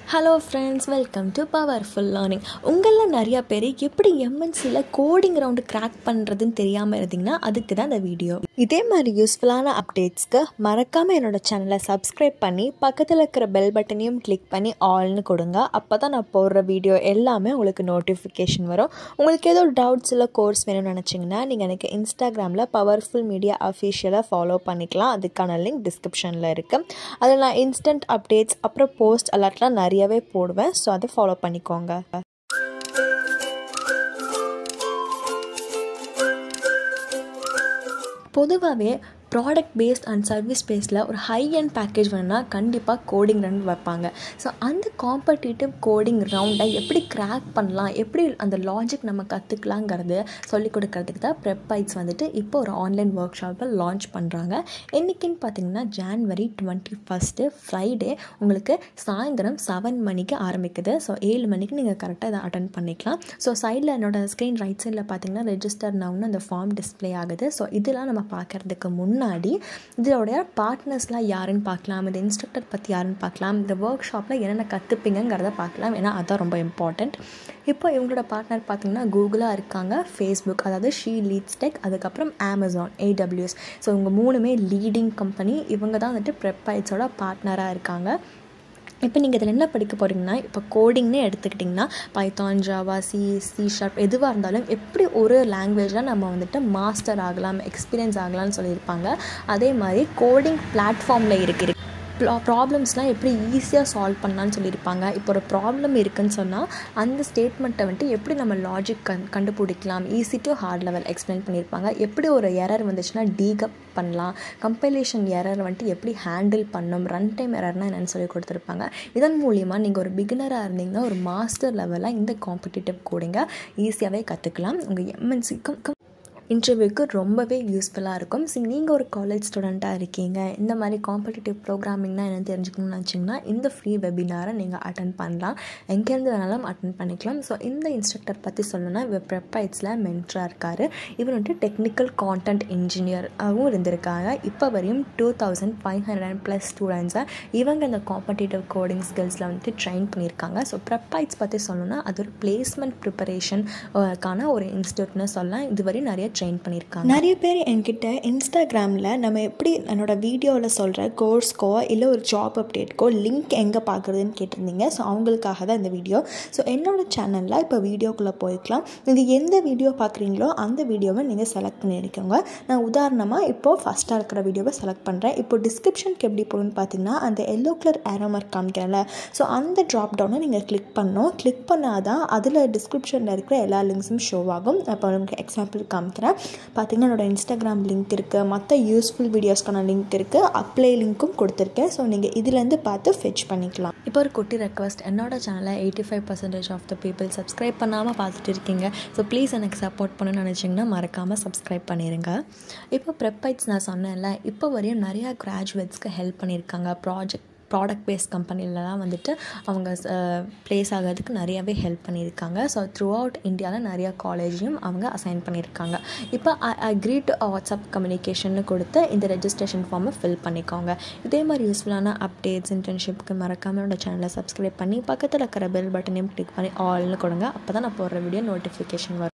hello friends welcome to powerful learning உங்களில் நிறையா பேர் எப்படி எம்என்சியில் கோடிங் ரவுண்டு கிராக் பண்ணுறதுன்னு தெரியாமல் இருந்தீங்கன்னா அதுக்கு தான் இந்த வீடியோ இதே மாதிரி யூஸ்ஃபுல்லான அப்டேட்ஸ்க்கு மறக்காமல் என்னோட சேனலை சப்ஸ்கிரைப் பண்ணி பக்கத்தில் இருக்கிற பெல் பட்டனையும் கிளிக் பண்ணி ஆல்னு கொடுங்க அப்போ தான் நான் போடுற வீடியோ எல்லாமே உங்களுக்கு நோட்டிஃபிகேஷன் வரும் உங்களுக்கு ஏதோ டவுட்ஸ் இல்லை கோர்ஸ் வேணும்னு நினச்சிங்கன்னா நீங்கள் எனக்கு இன்ஸ்டாகிராமில் பவர்ஃபுல் மீடியா அஃபிஷியலாக ஃபாலோ பண்ணிக்கலாம் அதுக்கான லிங்க் டிஸ்கிரிப்ஷனில் இருக்குது அதில் நான் இன்ஸ்டன்ட் அப்டேட்ஸ் அப்புறம் போஸ்ட் அலர்ட்லாம் நிறையவே போடுவேன் ஸோ அதை ஃபாலோ பண்ணிக்கோங்க பொதுவாகவே ப்ராடக்ட் பேஸ்ட் அண்ட் சர்வீஸ் பேஸில் ஒரு ஹை அண்ட் பேக்கேஜ் வேணும்னா கண்டிப்பாக கோடிங் ரவுண்ட் வைப்பாங்க ஸோ அந்த காம்படிட்டிவ் கோடிங் ரவுண்டை எப்படி கிராக் பண்ணலாம் எப்படி அந்த லாஜிக் நம்ம கற்றுக்கலாங்கிறது சொல்லிக் கொடுக்கறதுக்கு தான் ப்ரெப்பைட்ஸ் வந்துட்டு இப்போ ஒரு ஆன்லைன் ஒர்க் ஷாப்பை லான்ச் பண்ணுறாங்க என்றைக்குன்னு பார்த்தீங்கன்னா ஜான்வரி டுவெண்ட்டி ஃபஸ்ட்டு ஃப்ரைடே உங்களுக்கு சாயந்தரம் செவன் மணிக்கு ஆரம்பிக்குது ஸோ ஏழு மணிக்கு நீங்கள் கரெக்டாக இதை அட்டன் பண்ணிக்கலாம் ஸோ சைடில் என்னோட ஸ்க்ரீன் ரைட் சைடில் பார்த்தீங்கன்னா ரெஜிஸ்டர் நவுன்னு அந்த ஃபார்ம் டிஸ்பிளே ஆகுது ஸோ இதெல்லாம் நம்ம பார்க்குறதுக்கு முன் முன்னாடி இதோடைய பார்ட்னர்ஸ்லாம் யாருன்னு பார்க்கலாம் இந்த இன்ஸ்ட்ரக்டர் பற்றி யாருன்னு பார்க்கலாம் இந்த ஒர்க் ஷாப்பில் என்னென்ன கற்றுப்பீங்கிறத பார்க்கலாம் ஏன்னா அதுதான் ரொம்ப இம்பார்ட்டண்ட் இப்போ இவங்களோட பார்ட்னர் பார்த்திங்கன்னா கூகுளாக இருக்காங்க ஃபேஸ்புக் அதாவது ஷீ லீட்ஸ் டெக் அதுக்கப்புறம் அமேசான் ஏடபிள்யூஎஸ் ஸோ இவங்க மூணுமே லீடிங் கம்பெனி இவங்க தான் வந்துட்டு ப்ரெப்பைட்ஸோட பார்ட்னராக இருக்காங்க இப்போ நீங்கள் இதில் என்ன படிக்க போகிறீங்கன்னா இப்போ கோடிங்னு எடுத்துக்கிட்டிங்கன்னா Python Java C C sharp எதுவாக இருந்தாலும் எப்படி ஒரு லாங்குவேஜில் நம்ம வந்துட்டு மாஸ்டர் ஆகலாம் எக்ஸ்பீரியன்ஸ் ஆகலாம்னு சொல்லியிருப்பாங்க அதே மாதிரி கோடிங் பிளாட்ஃபார்மில் இருக்கிற ப்ராப்ளம்ஸ்லாம் எப்படி ஈஸியாக சால்வ் பண்ணலான்னு சொல்லியிருப்பாங்க இப்போ ஒரு ப்ராப்ளம் இருக்குன்னு சொன்னால் அந்த ஸ்டேட்மெண்ட்டை வந்துட்டு எப்படி நம்ம லாஜிக் கண் கண்டுபிடிக்கலாம் easy to hard level explain பண்ணியிருப்பாங்க எப்படி ஒரு எரர் வந்துச்சுன்னா டீகப் பண்ணலாம் கம்பைலேஷன் எரர் வந்துட்டு எப்படி ஹேண்டில் பண்ணணும் ரன் டைம் எரர்னால் என்னென்னு சொல்லி கொடுத்துருப்பாங்க இதன் மூலிமா நீங்கள் ஒரு பிகினராக இருந்தீங்கன்னா ஒரு மாஸ்டர் லெவலில் இந்த காம்படிட்டிவ் கோடிங்கை ஈஸியாகவே கற்றுக்கலாம் உங்கள் எம்என்சிக்கும் இன்டர்வியூக்கு ரொம்பவே யூஸ்ஃபுல்லாக இருக்கும் ஸோ நீங்கள் ஒரு காலேஜ் ஸ்டூடெண்ட்டாக இருக்கீங்க இந்த மாதிரி காம்படிட்டிவ் ப்ரோக்ராமிங்னா என்ன தெரிஞ்சுக்கணும்னு நினச்சிங்கன்னா இந்த ஃப்ரீ வெபினாரை நீங்கள் அட்டன் பண்ணலாம் எங்கேருந்து வேணாலும் அட்டன் பண்ணிக்கலாம் ஸோ இந்த இன்ஸ்ட்ரக்டர் பற்றி சொல்லணும்னா இவர் ப்ரெப்பைட்ஸில் மென்ட்ராக இருக்கார் இவர் வந்துட்டு டெக்னிக்கல் கான்டென்ட் இன்ஜினியராகவும் இருந்திருக்காங்க இப்போ வரையும் two thousand five hundred and plus ஸ்டூடெண்ட்ஸை இவங்க இந்த காம்படிட்டிவ் கோடிங் ஸ்கில்ஸில் வந்துட்டு ட்ரெயின் பண்ணியிருக்காங்க ஸோ ப்ரெப்பைட்ஸ் பற்றி சொல்லணும்னா அது ஒரு பிளேஸ்மெண்ட் ப்ரிப்பரேஷன் கான ஒரு இன்ஸ்டியூட்னு சொல்லலாம் இதுவரை நிறைய ட்ரெயின் பண்ணியிருக்காங்க நிறைய பேர் என்கிட்ட இன்ஸ்டாகிராமில் நம்ம எப்படி என்னோட வீடியோவில் சொல்கிற கோர்ஸ்க்கோ இல்லை ஒரு ஜாப் அப்டேட்க்கோ லிங்க் எங்கே பார்க்குறதுன்னு கேட்டிருந்தீங்க ஸோ அவங்களுக்காக தான் இந்த வீடியோ ஸோ என்னோட சேனலில் இப்போ வீடியோக்குள்ளே போய்க்கலாம் நீங்கள் எந்த வீடியோ பார்க்குறீங்களோ அந்த வீடியோவை நீங்கள் செலக்ட் பண்ணியிருக்கோங்க நான் உதாரணமாக இப்போது ஃபஸ்ட்டாக இருக்கிற வீடியோவை செலக்ட் பண்ணுறேன் இப்போ டிஸ்கிரிப்ஷனுக்கு எப்படி போகணும்னு பார்த்தீங்கன்னா அந்த எல்லோ கலர் ஏரோ மார்க் காமிக்கிறேன்ல ஸோ அந்த ட்ராப் டவுனை நீங்கள் கிளிக் பண்ணணும் கிளிக் பண்ணால் தான் அதில் டிஸ்கிரிப்ஷனில் இருக்கிற எல்லா லிங்க்ஸும் ஷோ ஆகும் இப்போ உங்களுக்கு எக்ஸாம்பிள் காமிக்கிறேன் பார்த்திங்கன்னா என்னோட இன்ஸ்டாகிராம் லிங்க் இருக்குது மற்ற யூஸ்ஃபுல் வீடியோஸ்க்கான லிங்க் இருக்குது அப்ளை லிங்க்கும் கொடுத்துருக்கேன் ஸோ நீங்கள் இதுலேருந்து பார்த்து ஃபெச் பண்ணிக்கலாம் இப்போ ஒரு குட்டி ரெக்வஸ்ட் என்னோட சேனலை eighty five percentage of the people subscribe பண்ணாமல் பார்த்துட்டு இருக்கீங்க ஸோ ப்ளீஸ் எனக்கு சப்போர்ட் பண்ணணும்னு நினச்சிங்கன்னா மறக்காமல் சப்ஸ்கிரைப் பண்ணிடுங்க இப்போ ப்ரெப்பைட்ஸ் நான் சொன்னேன்ல இப்போ வரையும் நிறையா கிராஜுவேட்ஸ்க்கு ஹெல்ப் பண்ணியிருக்காங்க ப்ராஜெக்ட் ப்ராடக்ட் பேஸ்ட் கம்பெனிலலாம் வந்துட்டு அவங்க ப்ளேஸ் ஆகிறதுக்கு நிறையவே ஹெல்ப் பண்ணியிருக்காங்க ஸோ த்ரூ அவுட் இந்தியாவில் நிறையா காலேஜையும் அவங்க அசைன் பண்ணியிருக்காங்க இப்போ I agree to WhatsApp communication கொடுத்து இந்த ரெஜிஸ்ட்ரேஷன் ஃபார்மை ஃபில் பண்ணிக்கோங்க இதே மாதிரி யூஸ்ஃபுல்லான அப்டேட்ஸ் இன்டர்ன்ஷிப்க்கு மறக்காமல் என்னோட சேனலை சப்ஸ்கிரைப் பண்ணி பக்கத்தில் இருக்கிற பெல் பட்டனையும் கிளிக் பண்ணி ஆல்னு கொடுங்க அப்போ தான் நான் போடுற வீடியோ நோட்டிஃபிகேஷன் வரும்